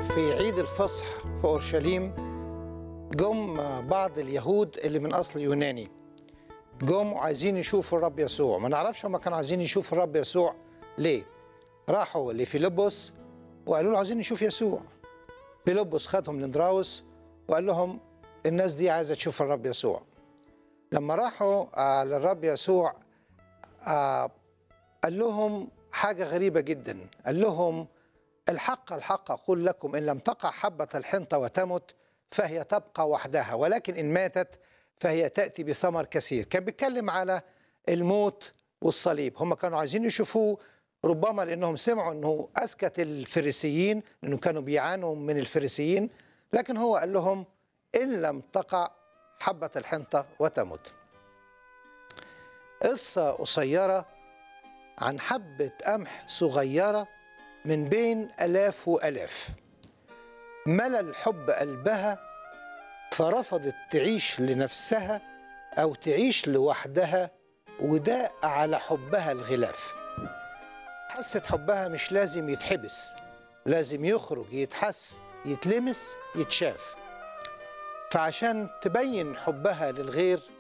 في عيد الفصح في اورشليم جم بعض اليهود اللي من اصل يوناني جم عايزين يشوفوا الرب يسوع ما نعرفش هم كانوا عايزين يشوفوا الرب يسوع ليه راحوا لفيلبس وقالوا له عايزين نشوف يسوع فيلبس خدهم لاندراوس وقال لهم الناس دي عايزه تشوف الرب يسوع لما راحوا آه للرب يسوع آه قال لهم حاجه غريبه جدا قال لهم الحق الحق اقول لكم ان لم تقع حبه الحنطه وتمت فهي تبقى وحدها ولكن ان ماتت فهي تاتي بثمر كثير كان بيتكلم على الموت والصليب هم كانوا عايزين يشوفوه ربما لانهم سمعوا انه اسكت الفريسيين لانه كانوا بيعانوا من الفريسيين لكن هو قال لهم ان لم تقع حبه الحنطه وتمت قصه قصيره عن حبه قمح صغيره من بين الاف والاف ملا الحب قلبها فرفضت تعيش لنفسها او تعيش لوحدها وداء على حبها الغلاف حست حبها مش لازم يتحبس لازم يخرج يتحس يتلمس يتشاف فعشان تبين حبها للغير